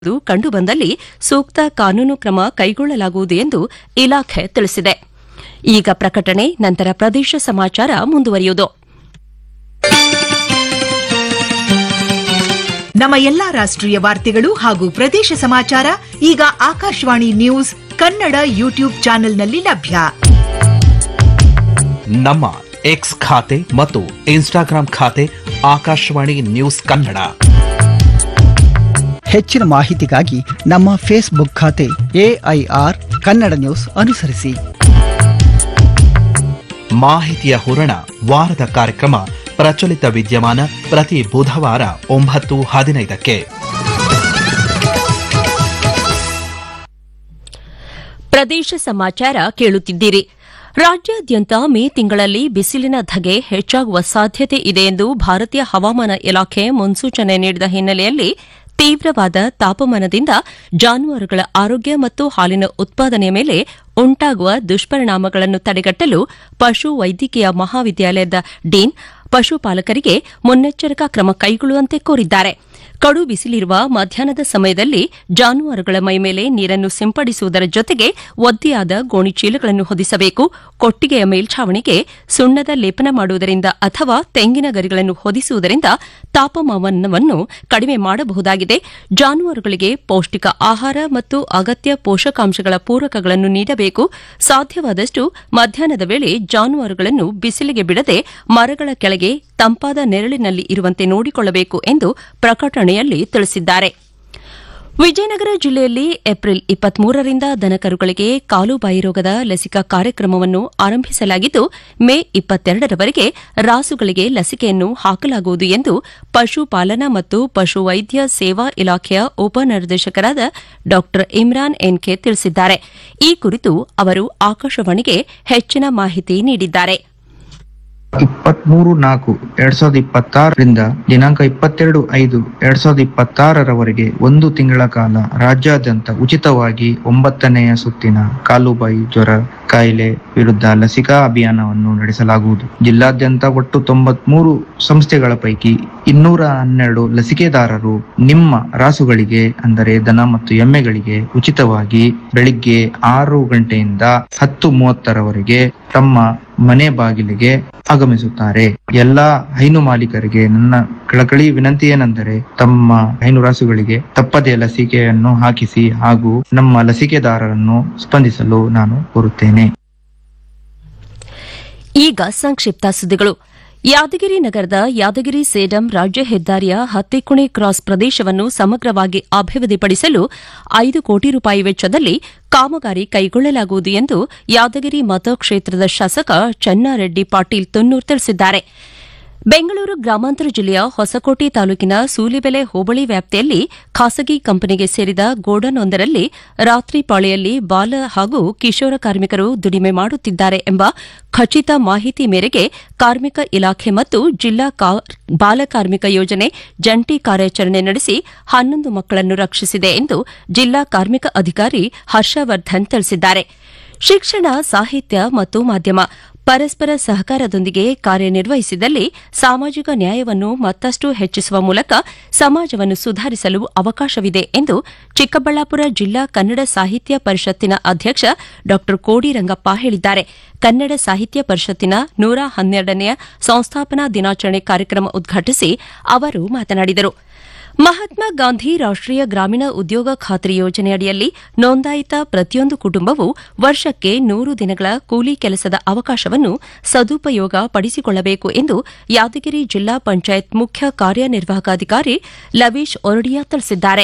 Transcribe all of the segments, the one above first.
ಕಂಡುಬಂದಲ್ಲಿ ಸೂಕ್ತ ಕಾನೂನು ಕ್ರಮ ಕೈಗೊಳ್ಳಲಾಗುವುದು ಎಂದು ಇಲಾಖೆ ತಿಳಿಸಿದೆ ಈಗ ಪ್ರಕಟಣೆ ನಂತರ ಪ್ರದೇಶ ಸಮಾಚಾರ ಮುಂದುವರಿಯುವುದು ನಮ್ಮ ಎಲ್ಲಾ ರಾಷ್ಟ್ರೀಯ ವಾರ್ತೆಗಳು ಹಾಗೂ ಪ್ರದೇಶ ಸಮಾಚಾರ ಈಗ ಆಕಾಶವಾಣಿ ನ್ಯೂಸ್ ಕನ್ನಡ ಯೂಟ್ಯೂಬ್ ಚಾನೆಲ್ನಲ್ಲಿ ಲಭ್ಯ ನಮ್ಮ ಎಕ್ಸ್ ಖಾತೆ ಮತ್ತು ಇನ್ಸ್ಟಾಗ್ರಾಂ ಖಾತೆ ಆಕಾಶವಾಣಿ ನ್ಯೂಸ್ ಕನ್ನಡ ಹೆಚ್ಚಿನ ಮಾಹಿತಿಗಾಗಿ ನಮ್ಮ ಫೇಸ್ಬುಕ್ ಖಾತೆ ಎಐಆರ್ ಕನ್ನಡ ನ್ಯೂಸ್ ಅನುಸರಿಸಿ ಮಾಹಿತಿಯ ಹೂರಣ ವಾರದ ಕಾರ್ಯಕ್ರಮ ಪ್ರಚಲಿತ ವಿದ್ಯಮಾನ ಪ್ರತಿ ಬುಧವಾರ ಒಂಬತ್ತು ಹದಿನೈದಕ್ಕೆ ಪ್ರದೇಶ ಸಮಾಚಾರ ಕೇಳುತ್ತಿದ್ದೀರಿ ರಾಜ್ಯಾದ್ಯಂತ ಮೇ ತಿಂಗಳಲ್ಲಿ ಬಿಸಿಲಿನ ಧಗೆ ಹೆಚ್ಚಾಗುವ ಸಾಧ್ಯತೆ ಇದೆ ಎಂದು ಭಾರತೀಯ ಹವಾಮಾನ ಇಲಾಖೆ ಮುನ್ಸೂಚನೆ ನೀಡಿದ ಹಿನ್ನೆಲೆಯಲ್ಲಿ ತೀವ್ರವಾದ ತಾಪಮಾನದಿಂದ ಜಾನುವಾರುಗಳ ಆರೋಗ್ಯ ಮತ್ತು ಹಾಲಿನ ಉತ್ಪಾದನೆಯ ಮೇಲೆ ಉಂಟಾಗುವ ದುಷ್ಪರಿಣಾಮಗಳನ್ನು ತಡೆಗಟ್ಟಲು ಪಶು ವೈದ್ಯಕೀಯ ಮಹಾವಿದ್ಯಾಲಯದ ಡೀನ್ ಪಶುಪಾಲಕರಿಗೆ ಮುನ್ನೆಚ್ಚರಿಕಾ ಕ್ರಮ ಕೈಗೊಳ್ಳುವಂತೆ ಕೋರಿದ್ದಾರೆ ಕಡು ಬಿಸಿಲಿರುವ ಮಧ್ಯಾಹ್ನದ ಸಮಯದಲ್ಲಿ ಜಾನುವಾರುಗಳ ಮೈಮೇಲೆ ನೀರನ್ನು ಸಿಂಪಡಿಸುವುದರ ಜೊತೆಗೆ ಒದ್ದೆಯಾದ ಗೋಣಿಚೀಲಗಳನ್ನು ಹೊದಿಸಬೇಕು ಕೊಟ್ಟಿಗೆಯ ಮೇಲ್ಛಾವಣಿಗೆ ಸುಣ್ಣದ ಲೇಪನ ಮಾಡುವುದರಿಂದ ಅಥವಾ ತೆಂಗಿನ ಗರಿಗಳನ್ನು ಹೊದಿಸುವುದರಿಂದ ತಾಪಮಾನವನ್ನು ಕಡಿಮೆ ಮಾಡಬಹುದಾಗಿದೆ ಜಾನುವಾರುಗಳಿಗೆ ಪೌಷ್ಟಿಕ ಆಹಾರ ಮತ್ತು ಅಗತ್ಯ ಪೋಷಕಾಂಶಗಳ ಪೂರಕಗಳನ್ನು ನೀಡಬೇಕು ಸಾಧ್ಯವಾದಷ್ಟು ಮಧ್ಯಾಹ್ನದ ವೇಳೆ ಜಾನುವಾರುಗಳನ್ನು ಬಿಸಿಲಿಗೆ ಬಿಡದೆ ಮರಗಳ ಕೆಳಗೆ ತಂಪಾದ ನೆರಳಿನಲ್ಲಿ ಇರುವಂತೆ ನೋಡಿಕೊಳ್ಳಬೇಕು ಎಂದು ಪ್ರಕಟಣೆಯಲ್ಲಿ ತಿಳಿಸಿದ್ದಾರೆ ವಿಜಯನಗರ ಜಿಲ್ಲೆಯಲ್ಲಿ ಏಪ್ರಿಲ್ ಇಪ್ಪತ್ಮೂರರಿಂದ ದನಕರುಗಳಿಗೆ ಕಾಲುಬಾಯಿ ರೋಗದ ಲಸಿಕಾ ಕಾರ್ಯಕ್ರಮವನ್ನು ಆರಂಭಿಸಲಾಗಿದ್ದು ಮೇ ಇಪ್ಪತ್ತೆರಡರವರೆಗೆ ರಾಸುಗಳಿಗೆ ಲಸಿಕೆಯನ್ನು ಹಾಕಲಾಗುವುದು ಎಂದು ಪಶುಪಾಲನಾ ಮತ್ತು ಪಶುವೈದ್ಯ ಸೇವಾ ಇಲಾಖೆಯ ಉಪನಿರ್ದೇಶಕರಾದ ಡಾ ಇಮ್ರಾನ್ ಎನ್ಕೆ ತಿಳಿಸಿದ್ದಾರೆ ಈ ಕುರಿತು ಅವರು ಆಕಾಶವಾಣಿಗೆ ಹೆಚ್ಚಿನ ಮಾಹಿತಿ ನೀಡಿದ್ದಾರೆ ಇಪ್ಪತ್ಮೂರು ನಾಲ್ಕು ಎರಡ್ ಸಾವಿರದ ಇಪ್ಪತ್ತಾರರಿಂದ ದಿನಾಂಕ ಇಪ್ಪತ್ತೆರಡು ಐದು ಎರಡ್ ಸಾವಿರದ ಇಪ್ಪತ್ತಾರರವರೆಗೆ ಒಂದು ತಿಂಗಳ ಕಾಲ ರಾಜ್ಯಾದ್ಯಂತ ಉಚಿತವಾಗಿ ಒಂಬತ್ತನೆಯ ಸುತ್ತಿನ ಕಾಲುಬಾಯಿ ಜ್ವರ ಕಾಯಿಲೆ ವಿರುದ್ಧ ಲಸಿಕಾ ಅಭಿಯಾನವನ್ನು ನಡೆಸಲಾಗುವುದು ಜಿಲ್ಲಾದ್ಯಂತ ಒಟ್ಟು ತೊಂಬತ್ಮೂರು ಸಂಸ್ಥೆಗಳ ಪೈಕಿ ಇನ್ನೂರ ಹನ್ನೆರಡು ಲಸಿಕೆದಾರರು ನಿಮ್ಮ ರಾಸುಗಳಿಗೆ ಅಂದರೆ ದನ ಮತ್ತು ಎಮ್ಮೆಗಳಿಗೆ ಉಚಿತವಾಗಿ ಬೆಳಿಗ್ಗೆ ಆರು ಗಂಟೆಯಿಂದ ಹತ್ತು ಮೂವತ್ತರವರೆಗೆ ತಮ್ಮ ಮನೆ ಬಾಗಿಲಿಗೆ ಆಗಮಿಸುತ್ತಾರೆ ಎಲ್ಲಾ ಹೈನು ಮಾಲೀಕರಿಗೆ ನನ್ನ ಕಳಕಳಿ ವಿನಂತಿ ಏನೆಂದರೆ ತಮ್ಮ ಹೈನು ರಾಸುಗಳಿಗೆ ತಪ್ಪದೆ ಲಸಿಕೆಯನ್ನು ಹಾಕಿಸಿ ಹಾಗೂ ನಮ್ಮ ಲಸಿಕೆದಾರರನ್ನು ಸ್ಪಂದಿಸಲು ನಾನು ಕೋರುತ್ತೇನೆ ಈಗ ಸಂಕ್ಷಿಪ್ತ ಸುದ್ದಿಗಳು ಯಾದಗಿರಿ ನಗರದ ಯಾದಗಿರಿ ಸೇಡಂ ರಾಜ್ಯ ಹೆದ್ದಾರಿಯ ಹತ್ತಿಕುಣಿ ಕ್ರಾಸ್ ಪ್ರದೇಶವನ್ನು ಸಮಗ್ರವಾಗಿ ಅಭಿವೃದ್ಧಿಪಡಿಸಲು ಐದು ಕೋಟಿ ರೂಪಾಯಿ ವೆಚ್ಚದಲ್ಲಿ ಕಾಮಗಾರಿ ಕೈಗೊಳ್ಳಲಾಗುವುದು ಎಂದು ಯಾದಗಿರಿ ಮತಕ್ಷೇತ್ರದ ಶಾಸಕ ಚೆನ್ನಾರೆಡ್ಡಿ ಪಾಟೀಲ್ ತುನ್ನೂರ್ ತಿಳಿಸಿದ್ದಾರೆ ಬೆಂಗಳೂರು ಗ್ರಾಮಾಂತರ ಜಿಲ್ಲೆಯ ಹೊಸಕೋಟೆ ತಾಲೂಕಿನ ಸೂಲಿಬೆಲೆ ಹೋಬಳಿ ವ್ಯಾಪ್ತಿಯಲ್ಲಿ ಖಾಸಗಿ ಕಂಪನಿಗೆ ಸೇರಿದ ಗೋಡನ್ವೊಂದರಲ್ಲಿ ರಾತ್ರಿ ಪಾಳಿಯಲ್ಲಿ ಬಾಲ ಹಾಗೂ ಕಿಶೋರ ಕಾರ್ಮಿಕರು ದುಡಿಮೆ ಮಾಡುತ್ತಿದ್ದಾರೆ ಎಂಬ ಖಚಿತ ಮಾಹಿತಿ ಮೇರೆಗೆ ಕಾರ್ಮಿಕ ಇಲಾಖೆ ಮತ್ತು ಜಿಲ್ಲಾ ಬಾಲ ಕಾರ್ಮಿಕ ಯೋಜನೆ ಜಂಟಿ ಕಾರ್ಯಾಚರಣೆ ನಡೆಸಿ ಹನ್ನೊಂದು ಮಕ್ಕಳನ್ನು ರಕ್ಷಿಸಿದೆ ಎಂದು ಜಿಲ್ಲಾ ಕಾರ್ಮಿಕ ಅಧಿಕಾರಿ ಹರ್ಷವರ್ಧನ್ ತಿಳಿಸಿದ್ದಾರೆ ಶಿಕ್ಷಣ ಸಾಹಿತ್ಯ ಮತ್ತು ಮಾಧ್ಯಮ ಪರಸ್ಪರ ಸಹಕಾರದೊಂದಿಗೆ ಕಾರ್ಯನಿರ್ವಹಿಸಿದಲ್ಲಿ ಸಾಮಾಜಿಕ ನ್ಯಾಯವನ್ನು ಮತ್ತಷ್ಟು ಹೆಚ್ಚಿಸುವ ಮೂಲಕ ಸಮಾಜವನ್ನು ಸುಧಾರಿಸಲು ಅವಕಾಶವಿದೆ ಎಂದು ಚಿಕ್ಕಬಳ್ಳಾಪುರ ಜಿಲ್ಲಾ ಕನ್ನಡ ಸಾಹಿತ್ಯ ಪರಿಷತ್ತಿನ ಅಧ್ಯಕ್ಷ ಡಾ ಕೋಡಿರಂಗಪ್ಪ ಹೇಳಿದ್ದಾರೆ ಕನ್ನಡ ಸಾಹಿತ್ಯ ಪರಿಷತ್ತಿನ ನೂರ ಹನ್ನೆರಡನೆಯ ಸಂಸ್ಥಾಪನಾ ದಿನಾಚರಣೆ ಕಾರ್ಯಕ್ರಮ ಉದ್ಘಾಟಿಸಿ ಅವರು ಮಾತನಾಡಿದರು ಮಹಾತ್ಮ ಗಾಂಧಿ ರಾಷ್ಟೀಯ ಗ್ರಾಮೀಣ ಉದ್ಯೋಗ ಖಾತ್ರಿ ಯೋಜನೆಯಡಿಯಲ್ಲಿ ನೋಂದಾಯಿತ ಪ್ರತಿಯೊಂದು ಕುಟುಂಬವು ವರ್ಷಕ್ಕೆ ನೂರು ದಿನಗಳ ಕೂಲಿ ಕೆಲಸದ ಅವಕಾಶವನ್ನು ಸದುಪಯೋಗ ಪಡಿಸಿಕೊಳ್ಳಬೇಕು ಎಂದು ಯಾದಗಿರಿ ಜಿಲ್ಲಾ ಪಂಚಾಯತ್ ಮುಖ್ಯ ಕಾರ್ಯನಿರ್ವಾಹಕಾಧಿಕಾರಿ ಲವೀಶ್ ಒರಡಿಯಾ ತಿಳಿಸಿದ್ದಾರೆ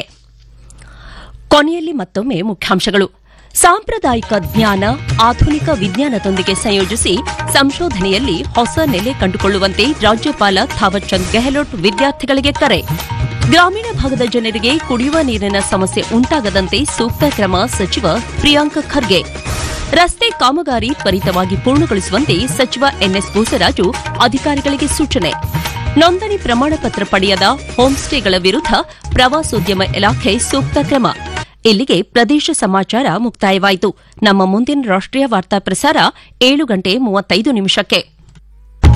ಕೊನೆಯಲ್ಲಿ ಮತ್ತೊಮ್ಮೆ ಮುಖ್ಯಾಂಶಗಳು ಸಾಂಪ್ರದಾಯಿಕ ಜ್ಞಾನ ಆಧುನಿಕ ವಿಜ್ಞಾನದೊಂದಿಗೆ ಸಂಯೋಜಿಸಿ ಸಂಶೋಧನೆಯಲ್ಲಿ ಹೊಸ ನೆಲೆ ಕಂಡುಕೊಳ್ಳುವಂತೆ ರಾಜ್ಯಪಾಲ ಥಾವರ್ಚಂದ್ ಗೆಹ್ಲೋಟ್ ವಿದ್ಯಾರ್ಥಿಗಳಿಗೆ ಕರೆ ಗ್ರಾಮೀಣ ಭಾಗದ ಜನರಿಗೆ ಕುಡಿಯುವ ನೀರಿನ ಸಮಸ್ಯೆ ಉಂಟಾಗದಂತೆ ಸೂಕ್ತ ಕ್ರಮ ಸಚಿವ ಪ್ರಿಯಾಂಕ್ ಖರ್ಗೆ ರಸ್ತೆ ಕಾಮಗಾರಿ ತ್ವರಿತವಾಗಿ ಪೂರ್ಣಗೊಳಿಸುವಂತೆ ಸಚಿವ ಎನ್ಎಸ್ ಬೋಸರಾಜು ಅಧಿಕಾರಿಗಳಿಗೆ ಸೂಚನೆ ನೋಂದಣಿ ಪ್ರಮಾಣ ಪತ್ರ ಪಡೆಯದ ಹೋಂಸ್ಟೇಗಳ ವಿರುದ್ಧ ಪ್ರವಾಸೋದ್ಯಮ ಇಲಾಖೆ ಸೂಕ್ತ ಕ್ರಮ ಇಲ್ಲಿಗೆ ಪ್ರದೇಶ ಸಮಾಚಾರ ಮುಕ್ತಾಯವಾಯಿತು ನಮ್ಮ ಮುಂದಿನ ರಾಷ್ಟೀಯ ವಾರ್ತಾ ಪ್ರಸಾರ ಏಳು ಗಂಟೆ ಮೂವತ್ತೈದು ನಿಮಿಷಕ್ಕೆ